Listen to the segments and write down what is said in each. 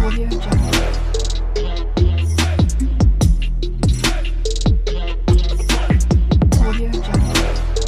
Audio Jungle. Audio Jungle.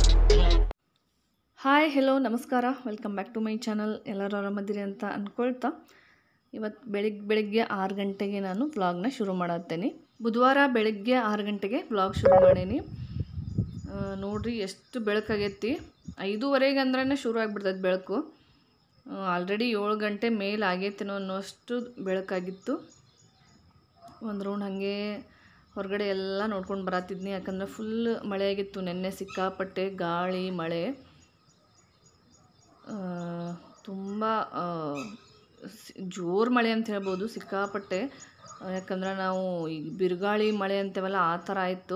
Hi hello ನಮಸ್ಕಾರ welcome back to my channel ಎಲ್ಲರೂ ಆರಾಮದಿರಿ ಅಂತ ಅಂದ್ಕೊಳ್ತಾ ಇವತ್ತು ಬೆಳಿಗ್ಗೆ ಬೆಳಿಗ್ಗೆ ಆರು ಗಂಟೆಗೆ ನಾನು ವ್ಲಾಗ್ನ ಶುರು ಮಾಡತ್ತೇನೆ ಬುಧವಾರ ಬೆಳಿಗ್ಗೆ ಆರು ಗಂಟೆಗೆ ವ್ಲಾಗ್ ಶುರು ಮಾಡೀನಿ ಆ, ನೋಡ್ರಿ ಎಷ್ಟು ಬೆಳಕಾಗೈತಿ ಐದೂವರೆಗೆ ಅಂದ್ರೆ ಶುರು ಆಗಿಬಿಡ್ತೈತೆ ಬೆಳಕು ಆಲ್ರೆಡಿ ಏಳು ಗಂಟೆ ಮೇಲೆ ಆಗೈತೇನೋ ಅನ್ನೋಷ್ಟು ಬೆಳಕಾಗಿತ್ತು ಒಂದು ರೌಂಡ್ ಹಾಗೆ ಹೊರಗಡೆ ಎಲ್ಲ ನೋಡ್ಕೊಂಡು ಬರತ್ತಿದ್ನಿ ಯಾಕಂದ್ರೆ ಫುಲ್ ಮಳೆ ಆಗಿತ್ತು ನೆನ್ನೆ ಸಿಕ್ಕಾಪಟ್ಟೆ ಗಾಳಿ ಮಳೆ ತುಂಬ ಜೋರು ಮಳೆ ಅಂತ ಹೇಳ್ಬೋದು ಸಿಕ್ಕಾಪಟ್ಟೆ ಆ, ಯಾಕಂದ್ರೆ ನಾವು ಈಗ ಬಿರುಗಾಳಿ ಮಳೆ ಅಂತೇವಲ್ಲ ಆ ಥರ ಆಯಿತು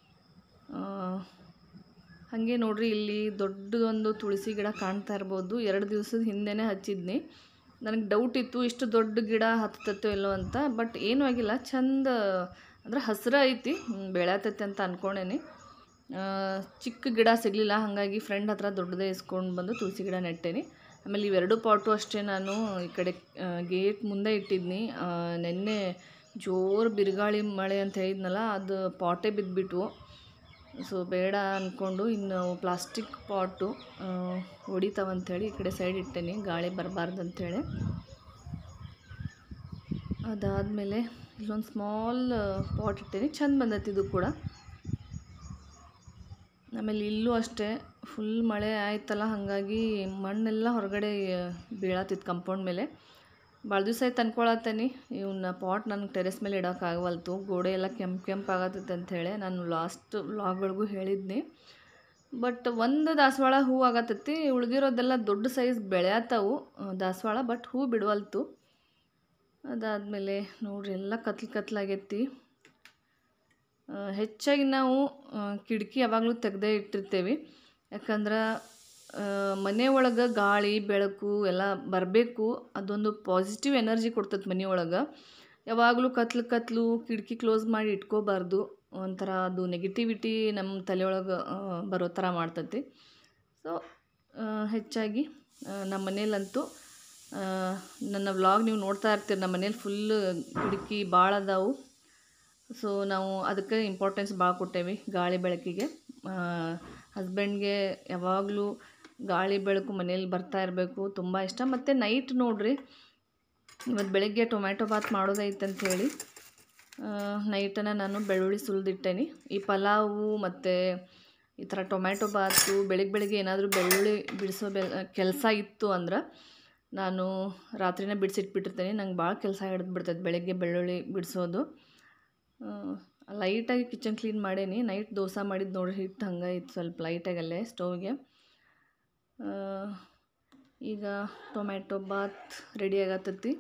ಹಾಗೆ ನೋಡ್ರಿ ಇಲ್ಲಿ ದೊಡ್ಡದೊಂದು ತುಳಸಿ ಗಿಡ ಕಾಣ್ತಾ ಇರ್ಬೋದು ಎರಡು ದಿವಸದ ಹಿಂದೆನೇ ಹಚ್ಚಿದ್ನಿ ನನಗೆ ಡೌಟ್ ಇತ್ತು ಇಷ್ಟು ದೊಡ್ಡ ಗಿಡ ಹತ್ತತ್ತೋ ಇಲ್ಲೋ ಅಂತ ಬಟ್ ಏನೂ ಆಗಿಲ್ಲ ಚಂದ ಅಂದ್ರೆ ಹಸಿರು ಐತಿ ಬೆಳೆಯತೈತೆ ಅಂತ ಅಂದ್ಕೊಂಡೇನಿ ಆ, ಚಿಕ್ಕ ಗಿಡ ಸಿಗಲಿಲ್ಲ ಹಾಗಾಗಿ ಫ್ರೆಂಡ್ ಹತ್ರ ದೊಡ್ಡದೇ ಇಸ್ಕೊಂಡು ಬಂದು ತುಳಸಿ ಗಿಡ ನೆಟ್ಟೇನಿ ಆಮೇಲೆ ಇವೆರಡು ಪಾಟು ಅಷ್ಟೇ ನಾನು ಈ ಕಡೆ ಗೇಟ್ ಮುಂದೆ ಇಟ್ಟಿದ್ನಿ ಆ, ನೆನ್ನೆ ಜೋರು ಬಿರುಗಾಳಿ ಮಳೆ ಅಂತ ಹೇಳಿದ್ನಲ್ಲ ಅದು ಪಾಟೇ ಬಿದ್ದುಬಿಟ್ವು ಸೊ ಬೇಡ ಅಂದ್ಕೊಂಡು ಇನ್ನು ಪ್ಲಾಸ್ಟಿಕ್ ಪಾಟು ಹೊಡಿತಾವಂಥೇಳಿ ಈ ಕಡೆ ಸೈಡ್ ಇಟ್ಟೇನಿ ಗಾಳಿ ಬರಬಾರ್ದು ಅಂಥೇಳಿ ಅದಾದಮೇಲೆ ಇಲ್ಲೊಂದು ಸ್ಮಾಲ್ ಪಾಟ್ ಇಟ್ಟೇನಿ ಚಂದ ಬಂದೈತಿ ಇದು ಕೂಡ ಆಮೇಲೆ ಇಲ್ಲೂ ಅಷ್ಟೇ ಫುಲ್ ಮಳೆ ಆಯ್ತಲ್ಲ ಹಾಗಾಗಿ ಮಣ್ಣೆಲ್ಲ ಹೊರಗಡೆ ಬೀಳತ್ತಿತ್ತು ಕಂಪೌಂಡ್ ಮೇಲೆ ಭಾಳ ದಿವಸ ಆಯ್ತು ಅನ್ಕೊಳತ್ತೇನಿ ಇವನ್ನ ಪಾಟ್ ನನಗೆ ಟೆರೆಸ್ ಮೇಲೆ ಇಡೋಕ್ಕಾಗವಲ್ತು ಗೋಡೆ ಎಲ್ಲ ಕೆಂಪು ಕೆಂಪು ಆಗತ್ತೈತೆ ಅಂಥೇಳಿ ನಾನು ಲಾಸ್ಟ್ ವ್ಲಾಗ್ಗಳಿಗೂ ಹೇಳಿದ್ನಿ ಬಟ್ ಒಂದು ದಾಸವಾಳ ಹೂ ಆಗತ್ತೈತಿ ಉಳಿದಿರೋದೆಲ್ಲ ದೊಡ್ಡ ಸೈಜ್ ಬೆಳೆಯತ್ತವು ಆ, ದಾಸವಾಳ ಬಟ್ ಹೂ ಬಿಡವಲ್ತು ಅದಾದಮೇಲೆ ನೋಡ್ರಿ ಎಲ್ಲ ಕತ್ಲು ಕತ್ಲಾಗೈತಿ ಆ, ಹೆಚ್ಚಾಗಿ ನಾವು ಆ, ಕಿಟಕಿ ಯಾವಾಗಲೂ ತೆಗೆದೇ ಇಟ್ಟಿರ್ತೇವೆ ಯಾಕಂದ್ರೆ ಆ, ಮನೆ ಒಳಗೆ ಗಾಳಿ ಬೆಳಕು ಎಲ್ಲ ಬರಬೇಕು ಅದೊಂದು ಪಾಸಿಟಿವ್ ಎನರ್ಜಿ ಕೊಡ್ತೈತೆ ಮನೆ ಒಳಗೆ ಯಾವಾಗಲೂ ಕತ್ಲು ಕತ್ಲು ಕಿಟಕಿ ಕ್ಲೋಸ್ ಮಾಡಿ ಇಟ್ಕೋಬಾರ್ದು ಒಂಥರ ಅದು ನೆಗೆಟಿವಿಟಿ ನಮ್ಮ ತಲೆಯೊಳಗೆ ಬರೋ ಥರ ಮಾಡ್ತೈತಿ ಸೊ ಹೆಚ್ಚಾಗಿ ಆ, ನಮ್ಮ ಮನೇಲಂತೂ ಆ, ನನ್ನ ವ್ಲಾಗ್ ನೀವು ನೋಡ್ತಾ ಇರ್ತೀರಿ ನಮ್ಮ ಮನೇಲಿ ಫುಲ್ ಕಿಟಕಿ ಭಾಳ ಅದಾವು ಸೊ ನಾವು ಅದಕ್ಕೆ ಇಂಪಾರ್ಟೆನ್ಸ್ ಭಾಳ ಕೊಟ್ಟೇವಿ ಗಾಳಿ ಬೆಳಕಿಗೆ ಹಸ್ಬೆಂಡ್ಗೆ ಯಾವಾಗಲೂ ಗಾಳಿ ಬೆಳಕು ಮನೇಲಿ ಬರ್ತಾ ಇರಬೇಕು ತುಂಬ ಇಷ್ಟ ಮತ್ತು ನೈಟ್ ನೋಡ್ರಿ ಇವತ್ತು ಬೆಳಗ್ಗೆ ಟೊಮ್ಯಾಟೊ ಬಾತ್ ಮಾಡೋದೈತೆ ಅಂತ ಹೇಳಿ ನೈಟನ್ನು ನಾನು ಬೆಳ್ಳುಳ್ಳಿ ಸುಲಿದಿಟ್ಟೇನಿ ಈ ಪಲಾವು ಮತ್ತು ಈ ಥರ ಟೊಮ್ಯಾಟೊ ಬಾತು ಬೆಳಗ್ಗೆ ಬೆಳಗ್ಗೆ ಏನಾದರೂ ಬೆಳ್ಳುಳ್ಳಿ ಬಿಡಿಸೋ ಬೆಲ್ ಕೆಲಸ ಇತ್ತು ಅಂದ್ರೆ ನಾನು ರಾತ್ರಿನೇ ಬಿಡಿಸಿಟ್ಬಿಟ್ಟಿರ್ತೇನೆ ನಂಗೆ ಭಾಳ ಕೆಲಸ ಹಿಡಿದು ಬಿಡ್ತೈತೆ ಬೆಳಗ್ಗೆ ಬೆಳ್ಳುಳ್ಳಿ ಬಿಡಿಸೋದು ಲೈಟಾಗಿ ಕಿಚನ್ ಕ್ಲೀನ್ ಮಾಡೇನಿ ನೈಟ್ ದೋಸೆ ಮಾಡಿದ್ದು ನೋಡ್ರಿ ಹಿಟ್ಟು ಹಂಗೆ ಇತ್ತು ಸ್ವಲ್ಪ ಲೈಟಾಗಿ ಅಲ್ಲೇ ಸ್ಟವ್ಗೆ ಆ, ಈಗ ಟೊಮ್ಯಾಟೊ ಬಾತ್ ರೆಡಿ ಆಗತ್ತೈತಿ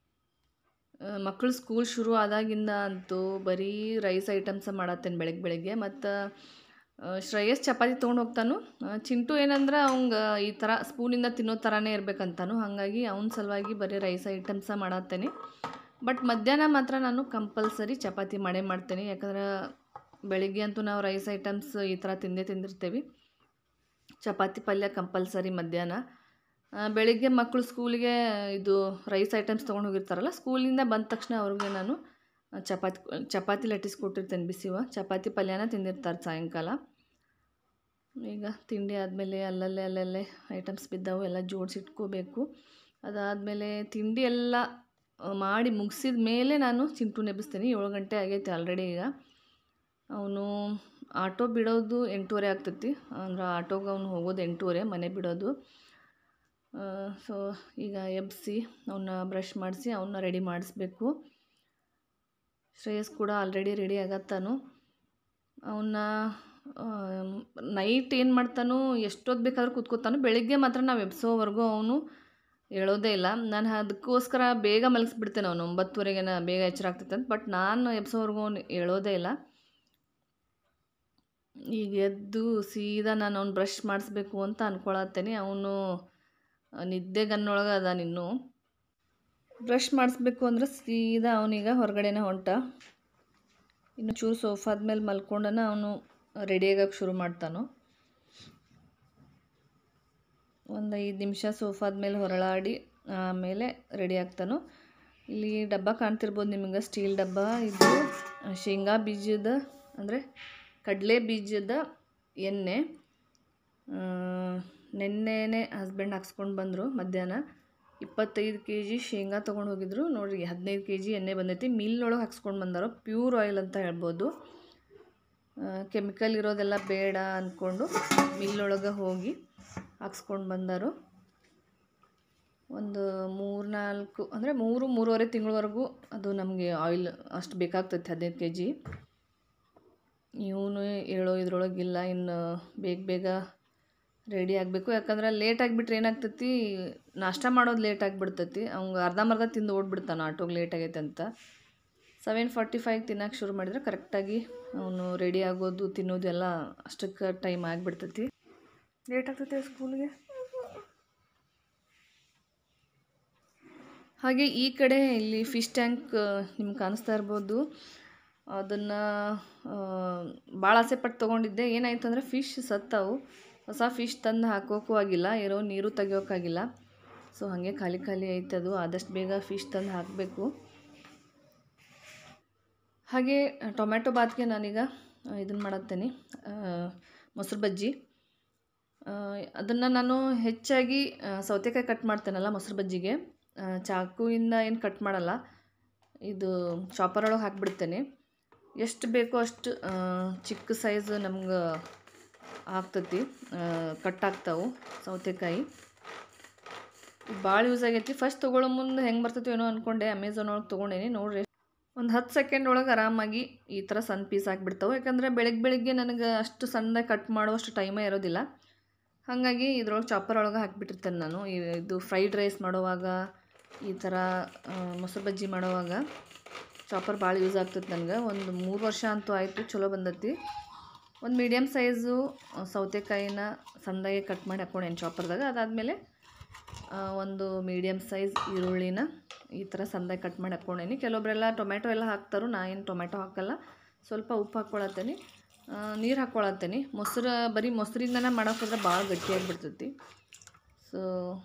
ಮಕ್ಕಳು ಸ್ಕೂಲ್ ಶುರು ಆದಾಗಿಂದ ಅಂತೂ ಬರೀ ರೈಸ್ ಐಟಮ್ಸ ಮಾಡತ್ತೇನೆ ಬೆಳಗ್ಗೆ ಬೆಳಗ್ಗೆ ಮತ್ತು ಶ್ರೇಯಸ್ ಚಪಾತಿ ತೊಗೊಂಡು ಹೋಗ್ತಾನು ಆ, ಚಿಂಟು ಏನಂದ್ರೆ ಅವಂಗ ಈ ಥರ ಸ್ಪೂನಿಂದ ತಿನ್ನೋ ಥರನೇ ಇರ್ಬೇಕಂತಾನು ಹಾಗಾಗಿ ಅವನ ಸಲುವಾಗಿ ಬರೀ ರೈಸ್ ಐಟಮ್ಸ ಮಾಡತ್ತೇನೆ ಬಟ್ ಮಧ್ಯಾಹ್ನ ಮಾತ್ರ ನಾನು ಕಂಪಲ್ಸರಿ ಚಪಾತಿ ಮಾಡೇ ಮಾಡ್ತೇನೆ ಯಾಕಂದ್ರೆ ಬೆಳಿಗ್ಗೆ ಅಂತೂ ನಾವು ರೈಸ್ ಐಟಮ್ಸ್ ಈ ಥರ ತಿಂದೇ ತಿಂದಿರ್ತೀವಿ ಚಪಾತಿ ಪಲ್ಯ ಕಂಪಲ್ಸರಿ ಮಧ್ಯಾಹ್ನ ಆ, ಬೆಳಿಗ್ಗೆ ಮಕ್ಕಳು ಸ್ಕೂಲಿಗೆ ಇದು ರೈಸ್ ಐಟಮ್ಸ್ ತೊಗೊಂಡು ಹೋಗಿರ್ತಾರಲ್ಲ ಸ್ಕೂಲಿಂದ ಬಂದ ತಕ್ಷಣ ಅವ್ರಿಗೆ ನಾನು ಆ, ಚಪಾತಿ ಚಪಾತಿ ಲಟ್ಟಿಸ್ಕೊಟ್ಟಿರ್ತೇನೆ ಬಿಸಿವ ಚಪಾತಿ ಪಲ್ಯನ ತಿಂದಿರ್ತಾರೆ ಸಾಯಂಕಾಲ ಈಗ ತಿಂಡಿ ಆದಮೇಲೆ ಅಲ್ಲಲ್ಲೇ ಅಲ್ಲಲ್ಲೇ ಐಟಮ್ಸ್ ಬಿದ್ದಾವು ಎಲ್ಲ ಜೋಡಿಸಿಟ್ಕೋಬೇಕು ಅದಾದಮೇಲೆ ತಿಂಡಿ ಎಲ್ಲ ಆ, ಮಾಡಿ ಮುಗಿಸಿದ ಮೇಲೆ ನಾನು ಚಿಂಟು ನೆಬ್ಬಿಸ್ತೀನಿ ಏಳು ಗಂಟೆ ಆಗೈತೆ ಆಲ್ರೆಡಿ ಈಗ ಅವನು ಆಟೋ ಬಿಡೋದು ಎಂಟೂವರೆ ಆಗ್ತೈತಿ ಅಂದ್ರೆ ಆಟೋಗೆ ಅವ್ನು ಹೋಗೋದು ಎಂಟೂವರೆ ಮನೆ ಬಿಡೋದು ಸೊ ಈಗ ಎಬ್ಬಿಸಿ ಅವನ್ನ ಬ್ರಷ್ ಮಾಡಿಸಿ ಅವನ್ನ ರೆಡಿ ಮಾಡಿಸ್ಬೇಕು ಶ್ರೇಯಸ್ ಕೂಡ ಆಲ್ರೆಡಿ ರೆಡಿ ಆಗತ್ತಾನು ಅವನ್ನ ನೈಟ್ ಏನು ಮಾಡ್ತಾನೋ ಎಷ್ಟೊತ್ತು ಬೇಕಾದ್ರೂ ಕೂತ್ಕೋತಾನು ಬೆಳಿಗ್ಗೆ ಮಾತ್ರ ನಾವು ಎಬ್ಸೋವರೆಗೂ ಅವನು ಹೇಳೋದೇ ಇಲ್ಲ ನಾನು ಅದಕ್ಕೋಸ್ಕರ ಬೇಗ ಮಲಗಿಸ್ಬಿಡ್ತೇನೆ ಅವನು ಒಂಬತ್ತುವರೆಗೆನ ಬೇಗ ಎಚ್ಚರ ಆಗ್ತೈತೆ ಅಂತ ಬಟ್ ನಾನು ಎಬ್ಸೋವರೆಗೂ ಅವನು ಹೇಳೋದೇ ಇಲ್ಲ ಈಗ ಎದ್ದು ಸೀದಾ ನಾನು ಅವ್ನು ಬ್ರಷ್ ಮಾಡಿಸ್ಬೇಕು ಅಂತ ಅಂದ್ಕೊಳತ್ತೇನೆ ಅವನು ನಿದ್ದೆಗನ್ನೊಳಗೆ ಅದಾನಿನ್ನು ಬ್ರಷ್ ಮಾಡಿಸ್ಬೇಕು ಅಂದ್ರೆ ಸೀದಾ ಅವನೀಗ ಹೊರಗಡೆನೇ ಹೊಂಟ ಇನ್ನು ಚೂರು ಸೋಫಾದ ಮೇಲೆ ಮಲ್ಕೊಂಡನ ಅವನು ರೆಡಿ ಆಗಕ್ಕೆ ಶುರು ಮಾಡ್ತಾನು ಒಂದು ಐದು ನಿಮಿಷ ಸೋಫಾದ ಮೇಲೆ ಹೊರಳಾಡಿ ಆಮೇಲೆ ರೆಡಿ ಆಗ್ತಾನು ಇಲ್ಲಿ ಡಬ್ಬ ಕಾಣ್ತಿರ್ಬೋದು ನಿಮಗೆ ಸ್ಟೀಲ್ ಡಬ್ಬ ಇದು ಶೇಂಗಾ ಬೀಜದ ಅಂದರೆ ಕಡಲೆ ಬೀಜದ ಎಣ್ಣೆ ಆ, ನೆನ್ನೆನೇ ಹಸ್ಬೆಂಡ್ ಹಾಕ್ಸ್ಕೊಂಡು ಬಂದರು ಮಧ್ಯಾಹ್ನ ಇಪ್ಪತ್ತೈದು ಕೆ ಜಿ ಶೇಂಗಾ ತೊಗೊಂಡು ಹೋಗಿದ್ರು ನೋಡಿರಿ ಹದಿನೈದು ಕೆ ಜಿ ಎಣ್ಣೆ ಬಂದೈತಿ ಮಿಲ್ಲೊಳಗೆ ಹಾಕ್ಸ್ಕೊಂಡು ಬಂದಾರೋ ಪ್ಯೂರ್ ಆಯಿಲ್ ಅಂತ ಹೇಳ್ಬೋದು ಕೆಮಿಕಲ್ ಇರೋದೆಲ್ಲ ಬೇಡ ಅಂದ್ಕೊಂಡು ಮಿಲ್ಲೊಳಗೆ ಹೋಗಿ ಹಾಕ್ಸ್ಕೊಂಡು ಬಂದರು ಒಂದು ಮೂರು ನಾಲ್ಕು ಅಂದರೆ ಮೂರು ಮೂರುವರೆ ತಿಂಗಳವರೆಗೂ ಅದು ನಮಗೆ ಆಯಿಲ್ ಅಷ್ಟು ಬೇಕಾಗ್ತೈತೆ ಹದಿನೈದು ಕೆ ಜಿ ಇವನು ಹೇಳೋ ಇದ್ರೊಳಗಿಲ್ಲ ಇನ್ನು ಬೇಗ ಬೇಗ ರೆಡಿ ಆಗಬೇಕು ಯಾಕಂದ್ರೆ ಲೇಟ್ ಆಗಿಬಿಟ್ರೆ ಏನಾಗ್ತೈತಿ ನಾಷ್ಟ ಮಾಡೋದು ಲೇಟ್ ಆಗಿಬಿಡ್ತೈತಿ ಅವ್ಗೆ ಅರ್ಧಂಬರ್ಧ ತಿಂದು ಓಡ್ಬಿಡ್ತಾನೆ ಆಟೋಗೆ ಲೇಟ್ ಆಗೈತೆ ಅಂತ ಸೆವೆನ್ ಫಾರ್ಟಿ ಫೈವ್ ತಿನ್ನಕ್ಕೆ ಶುರು ಮಾಡಿದ್ರೆ ಕರೆಕ್ಟಾಗಿ ಅವನು ರೆಡಿ ಆಗೋದು ತಿನ್ನೋದು ಎಲ್ಲ ಅಷ್ಟಕ್ಕೆ ಟೈಮ್ ಆಗಿಬಿಡ್ತೈತಿ ಲೇಟ್ ಆಗ್ತೈತೆ ಸ್ಕೂಲ್ಗೆ ಹಾಗೆ ಈ ಕಡೆ ಇಲ್ಲಿ ಫಿಶ್ ಟ್ಯಾಂಕ್ ನಿಮ್ಗೆ ಕಾಣಿಸ್ತಾ ಇರ್ಬೋದು ಅದನ್ನು ಭಾಳ ಆಸೆ ಪಟ್ಟು ತೊಗೊಂಡಿದ್ದೆ ಏನಾಯ್ತು ಅಂದರೆ ಫಿಶ್ ಸತ್ತವು ಹೊಸ ಫಿಶ್ ತಂದು ಹಾಕೋಕ್ಕೂ ಆಗಿಲ್ಲ ಇರೋ ನೀರು ತೆಗಿಯೋಕ್ಕಾಗಿಲ್ಲ ಸೊ ಹಾಗೆ ಖಾಲಿ ಖಾಲಿ ಐತೆ ಅದು ಆದಷ್ಟು ಬೇಗ ಫಿಶ್ ತಂದು ಹಾಕಬೇಕು ಹಾಗೆ ಟೊಮ್ಯಾಟೊ ಬಾತ್ಗೆ ನಾನೀಗ ಇದನ್ನು ಮಾಡತ್ತೇನೆ ಮೊಸರು ಬಜ್ಜಿ ಅದನ್ನು ನಾನು ಹೆಚ್ಚಾಗಿ ಆ, ಸೌತೆಕಾಯಿ ಕಟ್ ಮಾಡ್ತೇನಲ್ಲ ಮೊಸರು ಬಜ್ಜಿಗೆ ಆ, ಚಾಕುವಿಂದ ಏನು ಕಟ್ ಮಾಡಲ್ಲ ಇದು ಚಾಪರ್ ಒಳಗೆ ಹಾಕಿಬಿಡ್ತೇನೆ ಎಷ್ಟು ಬೇಕೋ ಅಷ್ಟು ಆ, ಚಿಕ್ಕ ಸೈಜ್ ನಮ್ಗೆ ಆಗ್ತತಿ ಕಟ್ ಆಗ್ತಾವೆ ಸೌತೆಕಾಯಿ ಭಾಳ ಯೂಸ್ ಆಗೈತಿ ಫಸ್ಟ್ ತೊಗೊಳ್ಳೋ ಮುಂದೆ ಹೆಂಗೆ ಬರ್ತೈತೋ ಏನೋ ಅಂದ್ಕೊಂಡೆ ಅಮೆಝಾನ್ ಒಳಗೆ ತೊಗೊಂಡೇನಿ ನೋಡ್ರಿ ಒಂದು ಹತ್ತು ಸೆಕೆಂಡ್ ಒಳಗೆ ಆರಾಮಾಗಿ ಈ ಥರ ಸಣ್ಣ ಪೀಸ್ ಆಗಿಬಿಡ್ತಾವೆ ಯಾಕಂದರೆ ಬೆಳಗ್ಗೆ ಬೆಳಿಗ್ಗೆ ನನಗೆ ಅಷ್ಟು ಸಣ್ಣದಾಗಿ ಕಟ್ ಮಾಡುವಷ್ಟು ಟೈಮೇ ಇರೋದಿಲ್ಲ ಹಾಗಾಗಿ ಇದ್ರೊಳಗೆ ಚಾಪರ್ ಒಳಗೆ ಹಾಕಿಬಿಟ್ಟಿರ್ತೇನೆ ನಾನು ಈ- ಇದು ಫ್ರೈಡ್ ರೈಸ್ ಮಾಡುವಾಗ ಈ ಥರ ಆ, ಮೊಸರು ಬಜ್ಜಿ ಮಾಡುವಾಗ ಚಾಪರ್ ಭಾಳ ಯೂಸ್ ಆಗ್ತೈತೆ ನನಗೆ ಒಂದು ಮೂರು ವರ್ಷ ಅಂತೂ ಆಯಿತು ಚಲೋ ಬಂದೈತಿ ಒಂದು ಮೀಡಿಯಮ್ ಸೈಜು ಸೌತೆಕಾಯಿನ ಸಣ್ಣದಾಗಿ ಕಟ್ ಮಾಡಿ ಹಾಕ್ಕೊಂಡೇನು ಚಾಪರ್ದಾಗ ಅದಾದಮೇಲೆ ಒಂದು ಮೀಡಿಯಮ್ ಸೈಜ್ ಈರುಳ್ಳಿನ ಈ ಥರ ಸಣ್ಣದಾಗಿ ಕಟ್ ಮಾಡಿ ಹಾಕ್ಕೊಂಡೇನಿ ಕೆಲವೊಬ್ಬರೆಲ್ಲ ಟೊಮೆಟೊ ಎಲ್ಲ ಹಾಕ್ತಾರೋ ನಾ ಏನು ಟೊಮೆಟೊ ಹಾಕಲ್ಲ ಸ್ವಲ್ಪ ಉಪ್ಪು ಹಾಕ್ಕೊಳತ್ತೇನೆ ನೀರು ಹಾಕ್ಕೊಳತ್ತೇನೆ ಮೊಸರು ಬರೀ ಮೊಸರಿಂದನೇ ಮಾಡೋಕ್ಕೋದ್ರೆ ಭಾಳ ಗಟ್ಟಿಯಾಗಿಬಿಡ್ತೈತಿ ಸೊ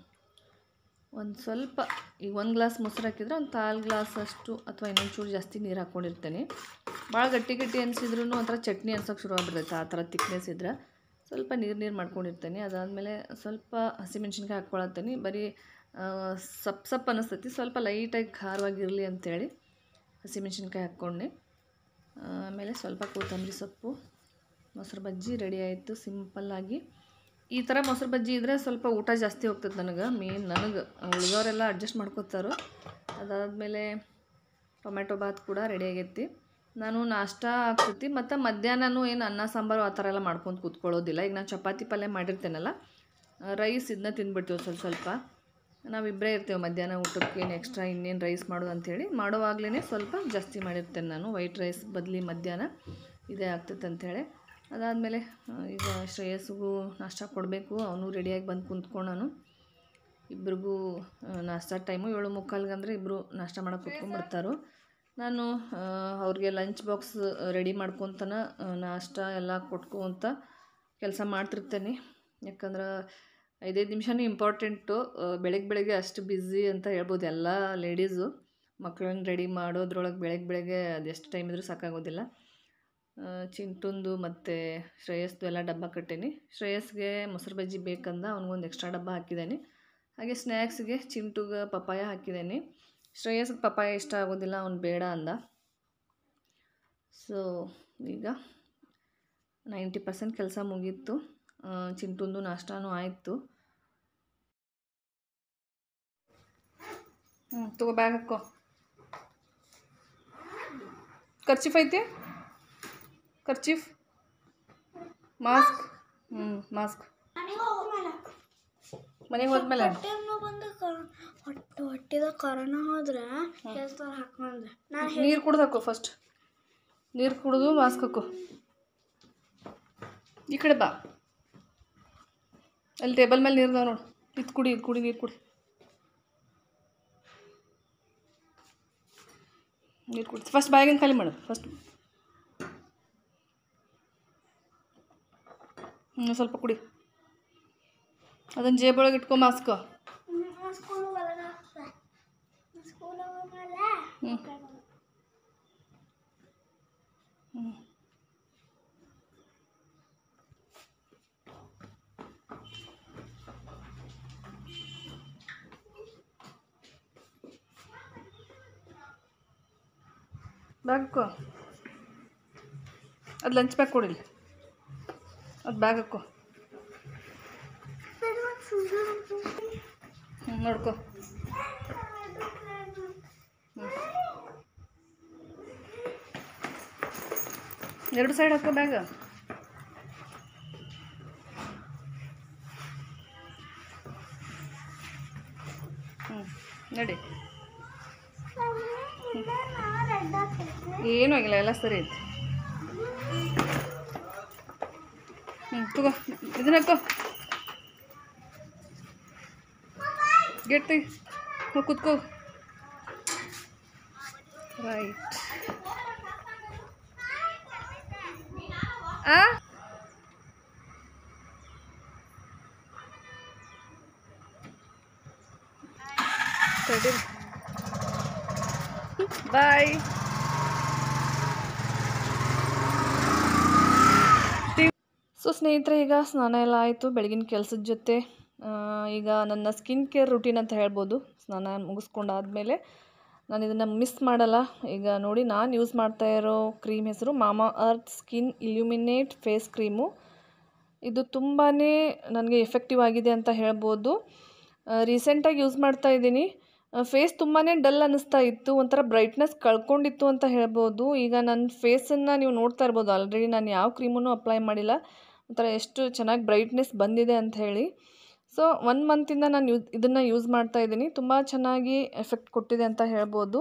ಒಂದು ಸ್ವಲ್ಪ ಈಗ ಒಂದು ಗ್ಲಾಸ್ ಮೊಸರು ಹಾಕಿದ್ರೆ ಒಂದು ಕಾಲು ಗ್ಲಾಸ್ ಅಷ್ಟು ಅಥವಾ ಇನ್ನೊಂದು ಚೂರು ಜಾಸ್ತಿ ನೀರು ಹಾಕ್ಕೊಂಡಿರ್ತೇನೆ ಭಾಳ ಗಟ್ಟಿ ಗಟ್ಟಿ ಅನಿಸಿದ್ರು ಒಂಥರ ಚಟ್ನಿ ಅನ್ಸೋಕೆ ಶುರು ಆಗ್ಬಿಡ್ತೈತೆ ಆ ಥರ ತಿಕ್ನೆಸ್ ಇದ್ರೆ ಸ್ವಲ್ಪ ನೀರು ನೀರು ಮಾಡ್ಕೊಂಡಿರ್ತೇನೆ ಅದಾದಮೇಲೆ ಸ್ವಲ್ಪ ಹಸಿಮೆಣ್ಸಿನ್ಕಾಯಿ ಹಾಕ್ಕೊಳತ್ತೇನೆ ಬರೀ ಆ, ಸಪ್ ಸಪ್ ಅನ್ನಿಸ್ತೈತಿ ಸ್ವಲ್ಪ ಲೈಟಾಗಿ ಖಾರವಾಗಿರಲಿ ಅಂತೇಳಿ ಹಸಿಮೆಣ್ಸಿನ್ಕಾಯಿ ಹಾಕ್ಕೊಂಡೆ ಆಮೇಲೆ ಸ್ವಲ್ಪ ಕೊತ್ತಂಬರಿ ಸೊಪ್ಪು ಮೊಸರು ಬಜ್ಜಿ ರೆಡಿ ಆಯಿತು ಸಿಂಪಲ್ಲಾಗಿ ಈ ಥರ ಮೊಸರು ಬಜ್ಜಿ ಇದ್ದರೆ ಸ್ವಲ್ಪ ಊಟ ಜಾಸ್ತಿ ಹೋಗ್ತದೆ ನನಗೆ ಮೇನ್ ನನಗೆ ಉಳಿದವರೆಲ್ಲ ಅಡ್ಜಸ್ಟ್ ಮಾಡ್ಕೋತಾರೋ ಅದಾದಮೇಲೆ ಟೊಮೆಟೊ ಬಾತ್ ಕೂಡ ರೆಡಿ ಆಗೈತಿ ನಾನು ನಾಷ್ಟ ಆಗ್ತೈತಿ ಮತ್ತು ಮಧ್ಯಾಹ್ನನೂ ಏನು ಅನ್ನ ಸಾಂಬಾರು ಆ ಥರ ಎಲ್ಲ ಮಾಡ್ಕೊಂಡು ಕೂತ್ಕೊಳ್ಳೋದಿಲ್ಲ ಈಗ ನಾನು ಚಪಾತಿ ಪಲ್ಯ ಮಾಡಿರ್ತೇನಲ್ಲ ರೈಸ್ ಇದನ್ನ ತಿಂದ್ಬಿಡ್ತೀವಿ ಸ್ವಲ್ಪ ಸ್ವಲ್ಪ ನಾವಿಬ್ಬರೇ ಇರ್ತೇವೆ ಮಧ್ಯಾಹ್ನ ಊಟಕ್ಕೆ ಏನು ಎಕ್ಸ್ಟ್ರಾ ಇನ್ನೇನು ರೈಸ್ ಮಾಡೋದು ಅಂಥೇಳಿ ಮಾಡುವಾಗಲೇ ಸ್ವಲ್ಪ ಜಾಸ್ತಿ ಮಾಡಿರ್ತೇನೆ ನಾನು ವೈಟ್ ರೈಸ್ ಬದಲಿ ಮಧ್ಯಾಹ್ನ ಇದೇ ಆಗ್ತೈತೆ ಅಂಥೇಳಿ ಅದಾದಮೇಲೆ ಈಗ ಶ್ರೇಯಸ್ಗೂ ನಾಷ್ಟ ಕೊಡಬೇಕು ಅವನು ರೆಡಿಯಾಗಿ ಬಂದು ಕುಂತ್ಕೊಂಡಾನು ಇಬ್ರಿಗೂ ಆ, ನಾಷ್ಟ ಟೈಮು ಏಳು ಮುಕ್ಕಾಲ್ಗೆ ಅಂದರೆ ಇಬ್ಬರು ನಾಷ್ಟ ಮಾಡಕ್ಕೆ ಕುತ್ಕೊಂಡ್ಬಿಡ್ತಾರೋ ನಾನು ಆ, ಅವ್ರಿಗೆ ಲಂಚ್ ಬಾಕ್ಸ್ ರೆಡಿ ಮಾಡ್ಕೊತನ ಆ, ನಾಷ್ಟ ಎಲ್ಲ ಕೊಟ್ಕೊಂತ ಕೆಲಸ ಮಾಡ್ತಿರ್ತೇನೆ ಯಾಕಂದ್ರೆ ಐದೈದು ನಿಮಿಷನೂ ಇಂಪಾರ್ಟೆಂಟು ಬೆಳಗ್ಗೆ ಬೆಳಗ್ಗೆ ಅಷ್ಟು ಬ್ಯುಸಿ ಅಂತ ಹೇಳ್ಬೋದು ಎಲ್ಲ ಲೇಡೀಸು ಮಕ್ಕಳನ್ನ ರೆಡಿ ಮಾಡೋದ್ರೊಳಗೆ ಬೆಳಗ್ಗೆ ಬೆಳಗ್ಗೆ ಅದೆಷ್ಟು ಟೈಮ್ ಇದ್ರೂ ಸಾಕಾಗೋದಿಲ್ಲ ಆ, ಚಿಂಟುಂದು ಮತ್ತು ಶ್ರೇಯಸ್ದು ಎಲ್ಲ ಡಬ್ಬ ಕಟ್ಟೀನಿ ಶ್ರೇಯಸ್ಗೆ ಮೊಸರು ಬಜ್ಜಿ ಬೇಕಂದ ಅವ್ನಿಗೊಂದು ಎಕ್ಸ್ಟ್ರಾ ಡಬ್ಬ ಹಾಕಿದ್ದೇನೆ ಹಾಗೆ ಸ್ನ್ಯಾಕ್ಸ್ಗೆ ಚಿಂಟುಗೆ ಪಪಾಯ ಹಾಕಿದ್ದೇನೆ ಶ್ರೇಯಸ್ಗೆ ಪಪಾಯ ಇಷ್ಟ ಆಗೋದಿಲ್ಲ ಅವ್ನು ಬೇಡ ಅಂದ ಸೊ ಈಗ ನೈಂಟಿ ಪರ್ಸೆಂಟ್ ಕೆಲಸ ಮುಗೀತು ಆ, ಚಿಂಟುಂದು ನಾಷ್ಟಾನೂ ಆಯಿತು ಹ್ಞೂ ತಗೋ ಬ್ಯಾಗ್ ಹಾಕೋ ಖರ್ಚಿಫ್ ಐತಿ ಖರ್ಚಿಫ್ ಮಾಸ್ಕ್ ಹ್ಞೂ ಮಾಸ್ಕ್ ಮನೆಗೆ ಹೋದ್ಮೇಲೆ ಹೊಟ್ಟೆನು ಬಂದು ಹೊಟ್ಟೆ ಹೊಟ್ಟಿದ ಕೊರೋನಾ ಹೋದ್ರೆ ಹೇಳ್ತಾರ ಹಾಕೊಂಡ್ರೆ ನಾನು ನೀರು ಕುಡ್ದು ಹಾಕೋ ಫಸ್ಟ್ ನೀರು ಕುಡಿದು ಮಾಸ್ಕ್ ಹಾಕೋ ಈ ಕಡೆ ಬಾ ಅಲ್ಲಿ ಟೇಬಲ್ ಮೇಲೆ ನೀರು ನೋಡು ಇದು ಕುಡಿ ಇದು ಕುಡಿ ನೀರು ಕುಡಿ ನೀರು ಕುಡಿ ಫಸ್ಟ್ ಬಾಯಿಗಿನ ಖಾಲಿ ಮಾಡು ಫಸ್ಟ್ ಹ್ಞೂ ಸ್ವಲ್ಪ ಕುಡಿ ಅದನ್ನು ಜೇಬೊಳಗೆ ಇಟ್ಕೊ ಮಾಸ್ಕ್ ಸ್ಕೂಲ್ ಒಳಗೆ ಸ್ಕೂಲ್ ಹೋಗೋಮೇಲೆ ಬ್ಯಾಗ್ ಹಾಕೋ ಅದು ಲಂಚ್ ಬ್ಯಾಗ್ ಕೊಡಿಲ್ಲ ಅದು ಬ್ಯಾಗ್ ಹಾಕೋ ಹ್ಞೂ ನೋಡ್ಕೊ ಹ್ಞೂ ಎರಡು ಸೈಡ್ ಹಾಕೋ ಬ್ಯಾಗ್ ಹ್ಞೂ ನಡಿ ಏನೂ ಆಗಿಲ್ಲ ಎಲ್ಲ ಸರಿ ಐತಿ ಹ್ಞೂ ತಗೋ ಇದನ್ನ ಹಾಕೋ ಗೇಟ್ ತೆಗಿ ಹೋಗಿ ಕೂತ್ಕೋ ರೈಟ್ ಆ ತಡಿ ಬಾಯ್ ಸೊ ಸ್ನೇಹಿತರೆ ಈಗ ಸ್ನಾನ ಎಲ್ಲ ಆಯಿತು ಬೆಳಗಿನ ಕೆಲಸದ ಜೊತೆ ಆ, ಈಗ ನನ್ನ ಸ್ಕಿನ್ ಕೇರ್ ರುಟೀನ್ ಅಂತ ಹೇಳ್ಬೋದು ಸ್ನಾನ ಮುಗಿಸ್ಕೊಂಡಾದ್ಮೇಲೆ ನಾನು ಇದನ್ನು ಮಿಸ್ ಮಾಡಲ್ಲ ಈಗ ನೋಡಿ ನಾನು ಯೂಸ್ ಮಾಡ್ತಾ ಇರೋ ಕ್ರೀಮ್ ಹೆಸರು Mamaearth skin illuminate face cream ಇದು ತುಂಬಾ ನನಗೆ ಎಫೆಕ್ಟಿವ್ ಆಗಿದೆ ಅಂತ ಹೇಳ್ಬೋದು ರೀಸೆಂಟಾಗಿ ಯೂಸ್ ಮಾಡ್ತಾ ಇದ್ದೀನಿ ಫೇಸ್ ತುಂಬಾ ಡಲ್ ಅನ್ನಿಸ್ತಾ ಇತ್ತು ಒಂಥರ ಬ್ರೈಟ್ನೆಸ್ ಕಳ್ಕೊಂಡಿತ್ತು ಅಂತ ಹೇಳ್ಬೋದು ಈಗ ನನ್ನ ಫೇಸನ್ನು ನೀವು ನೋಡ್ತಾ ಇರ್ಬೋದು ಆಲ್ರೆಡಿ ನಾನು ಯಾವ ಕ್ರೀಮನ್ನು ಅಪ್ಲೈ ಮಾಡಿಲ್ಲ ಒಂಥರ ಎಷ್ಟು ಚೆನ್ನಾಗಿ ಬ್ರೈಟ್ನೆಸ್ ಬಂದಿದೆ ಅಂತ ಹೇಳಿ ಸೊ ಒನ್ ಮಂತಿಂದ ನಾನು ಯೂಸ್ ಇದನ್ನು ಯೂಸ್ ಮಾಡ್ತಾ ಇದ್ದೀನಿ ತುಂಬ ಚೆನ್ನಾಗಿ ಎಫೆಕ್ಟ್ ಕೊಟ್ಟಿದೆ ಅಂತ ಹೇಳ್ಬೋದು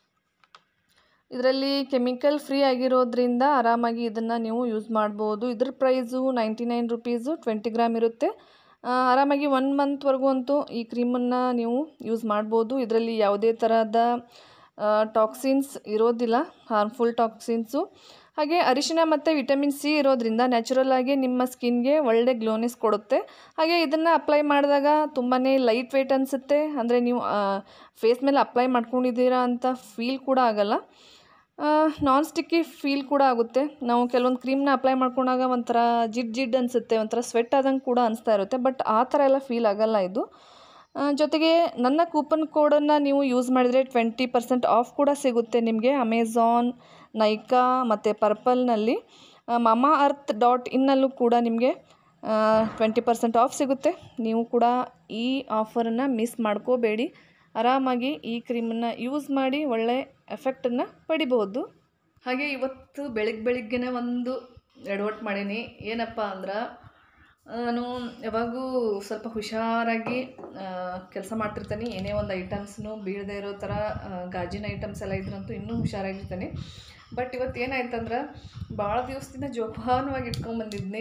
ಇದರಲ್ಲಿ ಕೆಮಿಕಲ್ ಫ್ರೀ ಆಗಿರೋದ್ರಿಂದ ಆರಾಮಾಗಿ ಇದನ್ನು ನೀವು ಯೂಸ್ ಮಾಡ್ಬೋದು ಇದ್ರ price ninety nine rupees twenty gram ಇರುತ್ತೆ ಆ, ಆರಾಮಾಗಿ ಒನ್ ಮಂತ್ವರೆಗೂ ಅಂತೂ ಈ ಕ್ರೀಮನ್ನು ನೀವು ಯೂಸ್ ಮಾಡ್ಬೋದು ಇದರಲ್ಲಿ ಯಾವುದೇ ಥರದ ಟಾಕ್ಸಿನ್ಸ್ ಇರೋದಿಲ್ಲ ಹಾರ್ಮ್ಫುಲ್ ಟಾಕ್ಸಿನ್ಸು ಹಾಗೆ ಅರಿಶಿನ ಮತ್ತು ವಿಟಮಿನ್ ಸಿ ಇರೋದ್ರಿಂದ ನ್ಯಾಚುರಲ್ ಆಗಿ ನಿಮ್ಮ ಸ್ಕಿನ್ಗೆ ಒಳ್ಳೆ ಗ್ಲೋನೆಸ್ ಕೊಡುತ್ತೆ ಹಾಗೆ ಇದನ್ನು ಅಪ್ಲೈ ಮಾಡಿದಾಗ ತುಂಬಾ ಲೈಟ್ ವೆಯ್ಟ್ ಅನಿಸುತ್ತೆ ಅಂದರೆ ನೀವು ಫೇಸ್ ಮೇಲೆ ಅಪ್ಲೈ ಮಾಡ್ಕೊಂಡಿದ್ದೀರಾ ಅಂತ ಫೀಲ್ ಕೂಡ ಆಗಲ್ಲ ನಾನ್ ಸ್ಟಿಕ್ಕಿ ಫೀಲ್ ಕೂಡ ಆಗುತ್ತೆ ನಾವು ಕೆಲವೊಂದು ಕ್ರೀಮ್ನ ಅಪ್ಲೈ ಮಾಡ್ಕೊಂಡಾಗ ಒಂಥರ ಜಿಡ್ ಜಿಡ್ ಅನಿಸುತ್ತೆ ಒಂಥರ ಸ್ವೆಟ್ ಆದಂಗೆ ಕೂಡ ಅನಿಸ್ತಾ ಇರುತ್ತೆ ಬಟ್ ಆ ಥರ ಎಲ್ಲ ಫೀಲ್ ಆಗಲ್ಲ ಇದು ಆ, ಜೊತೆಗೆ ನನ್ನ ಕೂಪನ್ ಕೋಡನ್ನು ನೀವು ಯೂಸ್ ಮಾಡಿದರೆ ಟ್ವೆಂಟಿ ಪರ್ಸೆಂಟ್ ಆಫ್ ಕೂಡ ಸಿಗುತ್ತೆ ನಿಮಗೆ ಅಮೆಝಾನ್ ನೈಕಾ ಮತ್ತು ಪರ್ಪಲ್ನಲ್ಲಿ ಮಮಾ ಅರ್ತ್ ಡಾಟ್ ಇನ್ನಲ್ಲೂ ಕೂಡ ನಿಮಗೆ ಟ್ವೆಂಟಿ ಪರ್ಸೆಂಟ್ ಆಫ್ ಸಿಗುತ್ತೆ ನೀವು ಕೂಡ ಈ ಆಫರನ್ನು ಮಿಸ್ ಮಾಡ್ಕೋಬೇಡಿ ಆರಾಮಾಗಿ ಈ ಕ್ರೀಮನ್ನು ಯೂಸ್ ಮಾಡಿ ಒಳ್ಳೆ ಎಫೆಕ್ಟನ್ನು ಪಡಿಬೋದು ಹಾಗೆ ಇವತ್ತು ಬೆಳಿಗ್ಗೆ ಬೆಳಿಗ್ಗೆನೇ ಒಂದು ಎಡವಟ್ಟು ಮಾಡೀನಿ ಏನಪ್ಪ ಅಂದ್ರೆ ನಾನು ಯಾವಾಗೂ ಸ್ವಲ್ಪ ಹುಷಾರಾಗಿ ಕೆಲಸ ಮಾಡ್ತಿರ್ತೀನಿ ಏನೇ ಒಂದು ಐಟಮ್ಸ್ನು ಬೀಳದೇ ಇರೋ ಥರ ಆ, ಗಾಜಿನ ಐಟಮ್ಸ್ ಎಲ್ಲ ಇದ್ರಂತೂ ಇನ್ನೂ ಹುಷಾರಾಗಿರ್ತೀನಿ ಬಟ್ ಇವತ್ತು ಏನಾಯ್ತಂದ್ರೆ ಭಾಳ ದಿವಸದಿಂದ ಜೋಪಾನವಾಗಿ ಇಟ್ಕೊಂಬಂದಿದ್ನಿ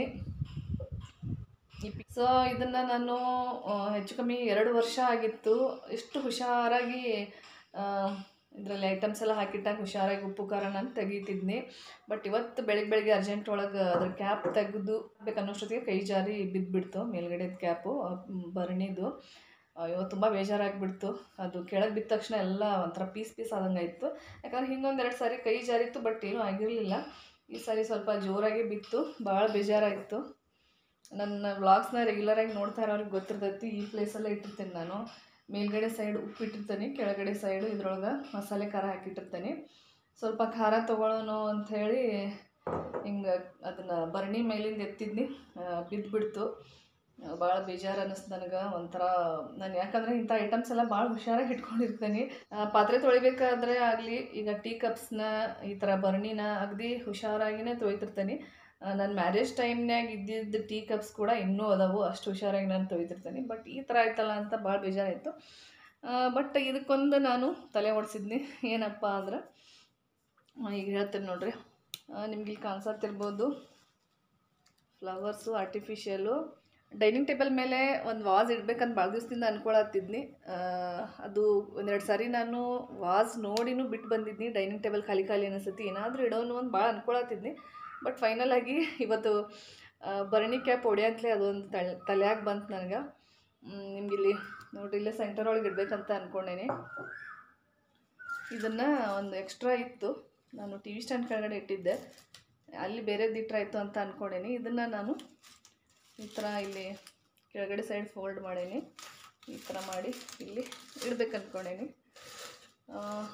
ಸೊ ಇದನ್ನು ನಾನು ಆ, ಹೆಚ್ಚು ಕಮ್ಮಿ ಎರಡು ವರ್ಷ ಆಗಿತ್ತು ಎಷ್ಟು ಹುಷಾರಾಗಿ ಇದರಲ್ಲಿ ಐಟಮ್ಸ್ ಎಲ್ಲ ಹಾಕಿಟ್ಟಾಗ ಹುಷಾರಾಗಿ ಉಪ್ಪು ಖಾರ ನಾನು ತೆಗಿತಿದ್ನಿ ಬಟ್ ಇವತ್ತು ಬೆಳಗ್ಗೆ ಬೆಳಗ್ಗೆ ಅರ್ಜೆಂಟ್ ಒಳಗೆ ಅದ್ರ ಕ್ಯಾಪ್ ತೆಗೆದು ಬೇಕನ್ನೋಷ್ಟೊತ್ತಿಗೆ ಕೈ ಜಾರಿ ಬಿದ್ದುಬಿಡ್ತು ಮೇಲ್ಗಡೆದು ಕ್ಯಾಪು ಭರಣಿದು ಅಯ್ಯೋ ತುಂಬ ಬೇಜಾರಾಗಿಬಿಡ್ತು ಅದು ಕೆಳಗೆ ಬಿದ್ದ ತಕ್ಷಣ ಎಲ್ಲ ಒಂಥರ ಪೀಸ್ ಪೀಸ್ ಆದಂಗೆ ಆಯಿತು ಯಾಕಂದ್ರೆ ಹಿಂದೊಂದೆರಡು ಸಾರಿ ಕೈ ಜಾರಿತ್ತು ಬಟ್ ಏನೂ ಆಗಿರಲಿಲ್ಲ ಈ ಸಾರಿ ಸ್ವಲ್ಪ ಜೋರಾಗಿ ಬಿತ್ತು ಭಾಳ ಬೇಜಾರಾಗಿತ್ತು ನನ್ನ ವ್ಲಾಗ್ಸ್ನ ರೆಗ್ಯುಲರಾಗಿ ನೋಡ್ತಾ ಇರೋರಿಗೆ ಗೊತ್ತಿರ್ತೈತಿ ಈ ಪ್ಲೇಸಲ್ಲೇ ಇಟ್ಟಿರ್ತೀನಿ ನಾನು ಮೇಲ್ಗಡೆ ಸೈಡ್ ಉಪ್ಪು ಇಟ್ಟಿರ್ತೀನಿ ಕೆಳಗಡೆ ಸೈಡು ಇದ್ರೊಳಗೆ ಮಸಾಲೆ ಖಾರ ಹಾಕಿಟ್ಟಿರ್ತೀನಿ ಸ್ವಲ್ಪ ಖಾರ ತೊಗೊಳ್ಳೋನು ಅಂಥೇಳಿ ಹಿಂಗೆ ಅದನ್ನು ಭರಣಿ ಮೇಲಿಂದ ಎತ್ತಿದ್ನಿ ಬಿದ್ದುಬಿಡ್ತು ಭಾಳ ಬೇಜಾರು ಅನ್ನಿಸ್ತು ನನಗೆ ಒಂಥರ ನಾನು ಯಾಕಂದರೆ ಇಂಥ ಐಟಮ್ಸ್ ಎಲ್ಲ ಭಾಳ ಹುಷಾರಾಗಿ ಇಟ್ಕೊಂಡಿರ್ತೀನಿ ಆ, ಪಾತ್ರೆ ತೊಳಿಬೇಕಾದ್ರೆ ಆಗಲಿ ಈಗ ಟೀ ಕಪ್ಸ್ನ ಈ ಥರ ಭರಣಿನ ಅಗದಿ ಹುಷಾರಾಗಿನೇ ತೊಳಿತಿರ್ತೀನಿ ನನ್ನ ಮ್ಯಾರೇಜ್ ಟೈಮ್ನ್ಯಾಗ ಇದ್ದಿದ್ದ ಟೀ ಕಪ್ಸ್ ಕೂಡ ಇನ್ನೂ ಅದಾವು ಅಷ್ಟು ಹುಷಾರಾಗಿ ನಾನು ತೊಳಿತಿರ್ತೀನಿ ಬಟ್ ಈ ಥರ ಆಯ್ತಲ್ಲ ಅಂತ ಭಾಳ ಬೇಜಾರಾಯಿತು ಬಟ್ ಇದಕ್ಕೊಂದು ನಾನು ತಲೆ ಓಡಿಸಿದ್ನಿ ಏನಪ್ಪ ಅಂದ್ರೆ ಆ, ಈಗ ಹೇಳ್ತೀನಿ ನೋಡ್ರಿ ನಿಮ್ಗೆ ಇಲ್ಲಿ ಕಾಣಿಸತ್ತಿರ್ಬೋದು ಫ್ಲವರ್ಸು ಆರ್ಟಿಫಿಷಿಯಲು ಡೈನಿಂಗ್ ಟೇಬಲ್ ಮೇಲೆ ಒಂದು ವಾಸ್ ಇಡ್ಬೇಕಂತ ಭಾಳ ದಿವಸದಿಂದ ಅನ್ಕೊಳತ್ತಿದ್ನಿ ಆ, ಅದು ಒಂದೆರಡು ಸಾರಿ ನಾನು ವಾಸ್ ನೋಡಿನೂ ಬಿಟ್ಟು ಬಂದಿದ್ನಿ ಡೈನಿಂಗ್ ಟೇಬಲ್ ಖಾಲಿ ಖಾಲಿ ಅನಿಸ್ತೈತಿ ಏನಾದರೂ ಇಡೋನು ಅಂತ ಭಾಳ ಅನ್ಕೊಳತ್ತಿದ್ನಿ ಬಟ್ ಫೈನಲ್ ಆಗಿ ಇವತ್ತು ಆ, ಭರಣಿ ಕ್ಯಾಪ್ ಹೊಡ್ಯಂತಲೇ ಅದೊಂದು ತಲೆ ತಲೆಯಾಗಿ ಬಂತು ನನಗೆ ನಿಮ್ಗೆ ಇಲ್ಲಿ ನೋಡ್ರಿ ಇಲ್ಲೇ ಸೆಂಟರ್ ಒಳಗೆ ಇಡಬೇಕಂತ ಅಂದ್ಕೊಂಡೇನಿ ಇದನ್ನು ಒಂದು ಎಕ್ಸ್ಟ್ರಾ ಇತ್ತು ನಾನು ಟಿ ವಿ ಸ್ಟ್ಯಾಂಡ್ ಕೆಳಗಡೆ ಇಟ್ಟಿದ್ದೆ ಅಲ್ಲಿ ಬೇರೆದು ಇಟ್ಟರಾಯ್ತು ಅಂತ ಅಂದ್ಕೊಂಡೇನಿ ಇದನ್ನು ನಾನು ಈ ಥರ ಇಲ್ಲಿ ಕೆಳಗಡೆ ಸೈಡ್ ಫೋಲ್ಡ್ ಮಾಡೇನಿ ಈ ಥರ ಮಾಡಿ ಇಲ್ಲಿ ಇಡ್ಬೇಕು ಅಂದ್ಕೊಂಡೇನಿ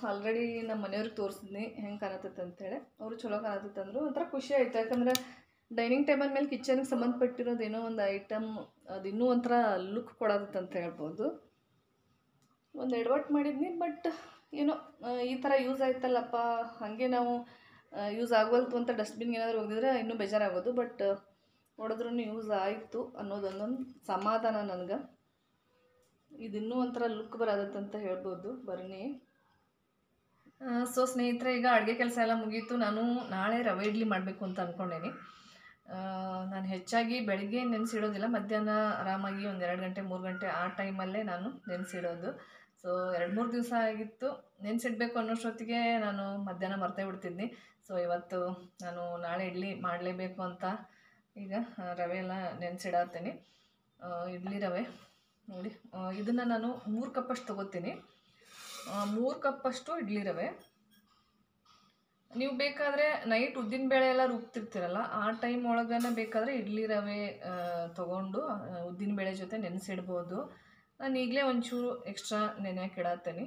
ಆಲ್ರೆಡಿ ನಮ್ಮ ಮನೆಯವ್ರಿಗೆ ತೋರಿಸಿದ್ನಿ ಹೆಂಗೆ ಕಾಣತೈತೆ ಅಂತೇಳಿ ಅವರು ಚಲೋ ಕಾಣತೈತೆ ಅಂದರು ಒಂಥರ ಖುಷಿ ಆಯ್ತು ಯಾಕಂದ್ರೆ ಡೈನಿಂಗ್ ಟೇಬಲ್ ಮೇಲೆ ಕಿಚನ್ಗೆ ಸಂಬಂಧಪಟ್ಟಿರೋದು ಏನೋ ಒಂದು ಐಟಮ್ ಅದು ಇನ್ನೂ ಒಂಥರ ಲುಕ್ ಕೊಡತ್ತೆ ಅಂತ ಹೇಳ್ಬೋದು ಒಂದು ಎಡವಟ್ಟು ಮಾಡಿದ್ನಿ ಬಟ್ ಏನೋ ಆ, ಈ ಥರ ಯೂಸ್ ಆಯ್ತಲ್ಲಪ್ಪ ಹಾಗೆ ನಾವು ಯೂಸ್ ಆಗವಲ್ತು ಅಂತ ಡಸ್ಟ್ಬಿನ್ಗೆ ಏನಾದರೂ ಹೋಗಿದ್ರೆ ಇನ್ನೂ ಬೇಜಾರಾಗೋದು ಬಟ್ ಹೊಡೆದ್ರೂ ಯೂಸ್ ಆಯಿತು ಅನ್ನೋದೊಂದೊಂದು ಸಮಾಧಾನ ನನಗೆ ಇದಿನ್ನೂ ಒಂಥರ ಲುಕ್ ಬರೋದತ್ತೆ ಅಂತ ಹೇಳ್ಬೋದು ಬನ್ನಿ ಸೊ ಸ್ನೇಹಿತರೆ ಈಗ ಅಡುಗೆ ಕೆಲಸ ಎಲ್ಲ ಮುಗೀತು ನಾನು ನಾಳೆ ರವೆ ಇಡ್ಲಿ ಮಾಡಬೇಕು ಅಂತ ಅಂದ್ಕೊಂಡೇನಿ ನಾನು ಹೆಚ್ಚಾಗಿ ಬೆಳಿಗ್ಗೆ ನೆನೆಸಿಡೋದಿಲ್ಲ ಮಧ್ಯಾಹ್ನ ಆರಾಮಾಗಿ ಒಂದು ಎರಡು ಗಂಟೆ ಮೂರು ಗಂಟೆ ಆ ಟೈಮಲ್ಲೇ ನಾನು ನೆನೆಸಿಡೋದು ಸೊ ಎರಡು ಮೂರು ದಿವಸ ಆಗಿತ್ತು ನೆನೆಸಿಡ್ಬೇಕು ಅನ್ನೋಷ್ಟೊತ್ತಿಗೆ ನಾನು ಮಧ್ಯಾಹ್ನ ಮರ್ತೇ ಬಿಡ್ತಿದ್ನಿ ಸೊ ಇವತ್ತು ನಾನು ನಾಳೆ ಇಡ್ಲಿ ಮಾಡಲೇಬೇಕು ಅಂತ ಈಗ ಆ, ರವೆ ಎಲ್ಲ ನೆನೆಸಿಡತ್ತೀನಿ ಇಡ್ಲಿ ರವೆ ನೋಡಿ ಇದನ್ನು ನಾನು ಮೂರು ಕಪ್ಪಷ್ಟು ತೊಗೋತೀನಿ ಮೂರು ಕಪ್ಪಷ್ಟು ಇಡ್ಲಿ ರವೆ ನೀವು ಬೇಕಾದರೆ ನೈಟ್ ಉದ್ದಿನ ಬೇಳೆ ಎಲ್ಲ ರುಬ್ತಿರ್ತೀರಲ್ಲ ಆ ಟೈಮ್ ಒಳಗನೆ ಬೇಕಾದರೆ ಇಡ್ಲಿ ರವೆ ಆ, ತೊಗೊಂಡು ಉದ್ದಿನ ಬೇಳೆ ಜೊತೆ ನೆನೆಸಿಡ್ಬೋದು ನಾನು ಈಗಲೇ ಒಂಚೂರು ಎಕ್ಸ್ಟ್ರಾ ನೆನೆಯಕ್ಕೆ ಇಡತ್ತೀನಿ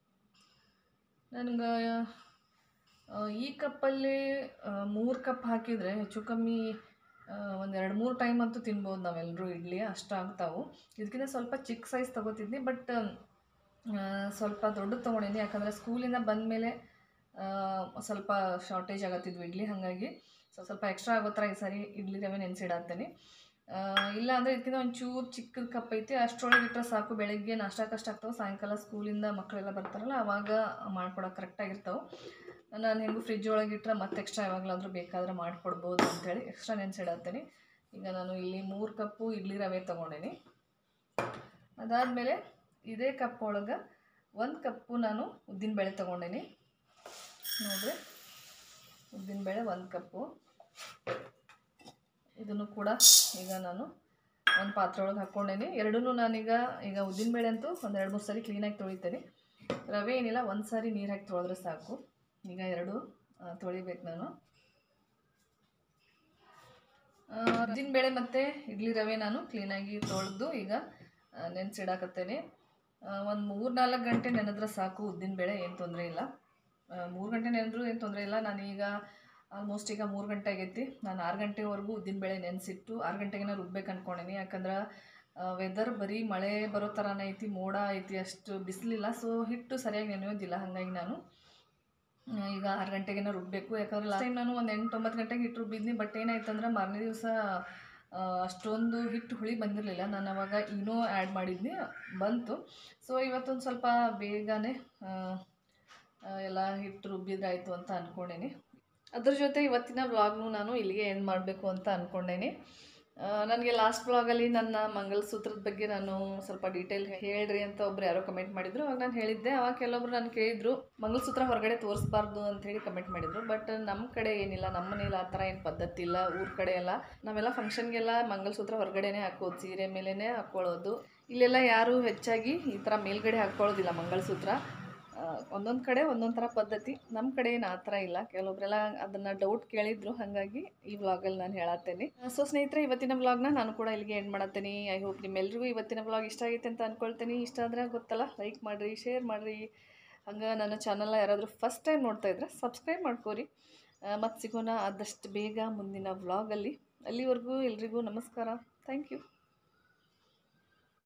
ನನಗೆ ಈ ಕಪ್ಪಲ್ಲಿ ಮೂರು ಕಪ್ ಹಾಕಿದರೆ ಹೆಚ್ಚು ಕಮ್ಮಿ ಒಂದು ಎರಡು ಮೂರು ಟೈಮ್ ಅಂತೂ ತಿನ್ಬೋದು ನಾವೆಲ್ಲರೂ ಇಡ್ಲಿ ಅಷ್ಟು ಆಗ್ತಾವು ಇದಕ್ಕಿಂತ ಸ್ವಲ್ಪ ಚಿಕ್ಕ ಸೈಜ್ ತೊಗೋತಿದ್ನಿ ಬಟ್ ಸ್ವಲ್ಪ ದೊಡ್ಡದು ತೊಗೊಂಡಿನಿ ಯಾಕಂದರೆ ಸ್ಕೂಲಿಂದ ಬಂದಮೇಲೆ ಸ್ವಲ್ಪ ಶಾರ್ಟೇಜ್ ಆಗತ್ತಿದ್ವು ಇಡ್ಲಿ ಹಾಗಾಗಿ ಸೊ ಸ್ವಲ್ಪ ಎಕ್ಸ್ಟ್ರಾ ಆಗೋ ಥರ ಈ ಸಾರಿ ಇಡ್ಲಿ ರವೆ ನೆನೆಸಿಡಾತೀನಿ ಇಲ್ಲ ಅಂದರೆ ಇದಕ್ಕಿಂತ ಒಂಚೂರು ಚಿಕ್ಕದ ಕಪ್ ಐತಿ ಅಷ್ಟರೊಳಗೆ ಇಟ್ಟರೆ ಸಾಕು ಬೆಳಗ್ಗೆ ನಾಷ್ಟಕ್ಕಷ್ಟು ಆಗ್ತಾವೆ ಸಾಯಂಕಾಲ ಸ್ಕೂಲಿಂದ ಮಕ್ಕಳೆಲ್ಲ ಬರ್ತಾರಲ್ಲ ಆವಾಗ ಮಾಡ್ಕೊಡೋಕೆ ಕರೆಕ್ಟಾಗಿರ್ತಾವೆ ನಾನು ಹೆಂಗೂ ಫ್ರಿಜ್ ಒಳಗೆ ಇಟ್ಟರೆ ಮತ್ತೆ ಎಕ್ಸ್ಟ್ರಾ ಯಾವಾಗಲಾದರೂ ಬೇಕಾದ್ರೆ ಮಾಡಿಕೊಡ್ಬೋದು ಅಂತೇಳಿ ಎಕ್ಸ್ಟ್ರಾ ನೆನೆಸಿಡತ್ತೀನಿ ಈಗ ನಾನು ಇಲ್ಲಿ ಮೂರು ಕಪ್ಪು ಇಡ್ಲಿ ರವೆ ತೊಗೊಂಡೇನಿ ಅದಾದಮೇಲೆ ಇದೇ ಕಪ್ ಒಳಗೆ ಒಂದು ಕಪ್ಪು ನಾನು ಉದ್ದಿನಬೇಳೆ ತೊಗೊಂಡೇನಿ ನೋಡಿರಿ ಉದ್ದಿನಬೇಳೆ ಒಂದು ಕಪ್ಪು ಇದನ್ನು ಕೂಡ ಈಗ ನಾನು ಒಂದು ಪಾತ್ರೆ ಒಳಗೆ ಹಾಕ್ಕೊಂಡೇನಿ ಎರಡೂ ನಾನೀಗ ಈಗ ಉದ್ದಿನಬೇಳೆ ಅಂತೂ ಒಂದು ಎರಡು ಮೂರು ಸಾರಿ ಕ್ಲೀನಾಗಿ ತೊಳಿತೇನೆ ರವೆ ಏನಿಲ್ಲ ಒಂದು ಸಾರಿ ನೀರು ಹಾಕಿ ತೊಳೆದ್ರೆ ಸಾಕು ಈಗ ಎರಡು ಆ, ತೊಳಿಬೇಕು ನಾನು ಉದ್ದಿನಬೇಳೆ ಮತ್ತು ಇಡ್ಲಿ ರವೆ ನಾನು ಕ್ಲೀನಾಗಿ ತೊಳೆದು ಈಗ ನೆನೆಸಿಡಾಕತ್ತೇನೆ ಒಂದು ಮೂರು ನಾಲ್ಕು ಗಂಟೆ ನೆನೆದ್ರೆ ಸಾಕು ಉದ್ದಿನಬೇಳೆ ಏನು ತೊಂದರೆ ಇಲ್ಲ ಮೂರು ಗಂಟೆ ನೆನೆದ್ರೂ ಏನು ತೊಂದರೆ ಇಲ್ಲ ನಾನೀಗ ಆಲ್ಮೋಸ್ಟ್ ಈಗ ಮೂರು ಗಂಟೆ ಆಗೈತಿ ನಾನು ಆರು ಗಂಟೆವರೆಗೂ ಉದ್ದಿನಬೇಳೆ ನೆನೆಸಿಟ್ಟು ಆರು ಗಂಟೆಗೆ ರುಬ್ಬೇಕು ಅಂದ್ಕೊಂಡೀನಿ ಯಾಕಂದ್ರೆ ವೆದರ್ ಬರೀ ಮಳೆ ಬರೋ ಥರನೇ ಐತಿ ಮೋಡ ಐತಿ ಅಷ್ಟು ಬಿಸಿಲಿಲ್ಲ ಸೊ ಹಿಟ್ಟು ಸರಿಯಾಗಿ ನೆನೆಯೋದಿಲ್ಲ ಹಾಗಾಗಿ ನಾನು ಆ, ಈಗ ಆರು ಗಂಟೆಗೆ ರುಬ್ಬಬೇಕು ಯಾಕಂದ್ರೆ ಲಾಸ್ಟ್ ಟೈಮ್ ನಾನು ಒಂದು ಎಂಟು ಒಂಬತ್ತು ಗಂಟೆಗೆ ಹಿಟ್ಟು ರುಬ್ಬಿದ್ನಿ ಬಟ್ ಏನಾಯ್ತಂದ್ರೆ ಮಾರನೇ ದಿವಸ ಅಷ್ಟೊಂದು ಹಿಟ್ಟು ಹುಳಿ ಬಂದಿರಲಿಲ್ಲ ನಾನು ಅವಾಗ ಇನ್ನೂ ಆ್ಯಡ್ ಮಾಡಿದ್ನಿ ಬಂತು ಸೊ ಇವತ್ತೊಂದು ಸ್ವಲ್ಪ ಬೇಗನೆ ಆ, ಆ, ಎಲ್ಲ ಹಿಟ್ಟು ರುಬ್ಬಿದ್ರಾಯ್ತು ಅಂತ ಅಂದ್ಕೊಂಡೇನಿ ಅದ್ರ ಜೊತೆ ಇವತ್ತಿನ ವ್ಲಾಗ್ನು ನಾನು ಇಲ್ಲಿಗೆ ಏನು ಮಾಡಬೇಕು ಅಂತ ಅಂದ್ಕೊಂಡೇನಿ ನನಗೆ ಲಾಸ್ಟ್ ವ್ಲಾಗಲ್ಲಿ ನನ್ನ ಮಂಗಲಸೂತ್ರದ ಬಗ್ಗೆ ನಾನು ಸ್ವಲ್ಪ ಡೀಟೇಲ್ ಹೇಳ್ರಿ ಅಂತ ಒಬ್ರು ಯಾರೋ ಕಮೆಂಟ್ ಮಾಡಿದ್ರು ಅವಾಗ ನಾನು ಹೇಳಿದ್ದೆ ಅವಾಗ ಕೆಲವೊಬ್ರು ನಾನು ಕೇಳಿದ್ರು ಮಂಗಲಸೂತ್ರ ಹೊರಗಡೆ ತೋರಿಸ್ಬಾರ್ದು ಅಂತ ಹೇಳಿ ಕಮೆಂಟ್ ಮಾಡಿದ್ರು ಬಟ್ ನಮ್ಮ ಕಡೆ ಏನಿಲ್ಲ ನಮ್ಮ ಮನೇಲಿ ಆ ಥರ ಏನು ಪದ್ಧತಿ ಇಲ್ಲ ಊರ ಕಡೆ ಎಲ್ಲ ನಾವೆಲ್ಲ ಫಂಕ್ಷನ್ಗೆಲ್ಲ ಮಂಗಲಸೂತ್ರ ಹೊರಗಡೆನೇ ಹಾಕೋದು ಸೀರೆ ಮೇಲೇ ಹಾಕ್ಕೊಳ್ಳೋದು ಇಲ್ಲೆಲ್ಲ ಯಾರು ಹೆಚ್ಚಾಗಿ ಈ ಥರ ಮೇಲ್ಗಡೆ ಹಾಕ್ಕೊಳ್ಳೋದಿಲ್ಲ ಮಂಗಲಸೂತ್ರ ಒಂದೊಂದು ಕಡೆ ಒಂದೊಂದು ಥರ ಪದ್ಧತಿ ನಮ್ಮ ಕಡೆ ಏನು ಆ ಥರ ಇಲ್ಲ ಕೆಲವೊಬ್ರೆಲ್ಲ ಅದನ್ನು ಡೌಟ್ ಕೇಳಿದ್ರು ಹಾಗಾಗಿ ಈ ವ್ಲಾಗಲ್ಲಿ ನಾನು ಹೇಳತ್ತೇನೆ ಸೊ ಸ್ನೇಹಿತರೆ ಇವತ್ತಿನ ವ್ಲಾಗ್ನ ನಾನು ಕೂಡ ಇಲ್ಲಿಗೆ ಎಂಡ್ ಮಾಡತ್ತೀನಿ ಐ ಹೋಪ್ ನಿಮ್ಮೆಲ್ರಿಗೂ ಇವತ್ತಿನ ವ್ಲಾಗ್ ಇಷ್ಟ ಆಗೈತೆ ಅಂತ ಅಂದ್ಕೊಳ್ತೀನಿ ಇಷ್ಟ ಆದರೆ ಗೊತ್ತಲ್ಲ ಲೈಕ್ ಮಾಡಿರಿ ಶೇರ್ ಮಾಡಿರಿ ಹಂಗೆ ನನ್ನ ಚಾನಲ್ನ ಯಾರಾದರೂ ಫಸ್ಟ್ ಟೈಮ್ ನೋಡ್ತಾ ಇದ್ರೆ ಸಬ್ಸ್ಕ್ರೈಬ್ ಮಾಡ್ಕೋರಿ ಮತ್ತು ಸಿಗೋಣ ಆದಷ್ಟು ಬೇಗ ಮುಂದಿನ ವ್ಲಾಗಲ್ಲಿ ಅಲ್ಲಿವರೆಗೂ ಎಲ್ರಿಗೂ ನಮಸ್ಕಾರ ಥ್ಯಾಂಕ್ ಯು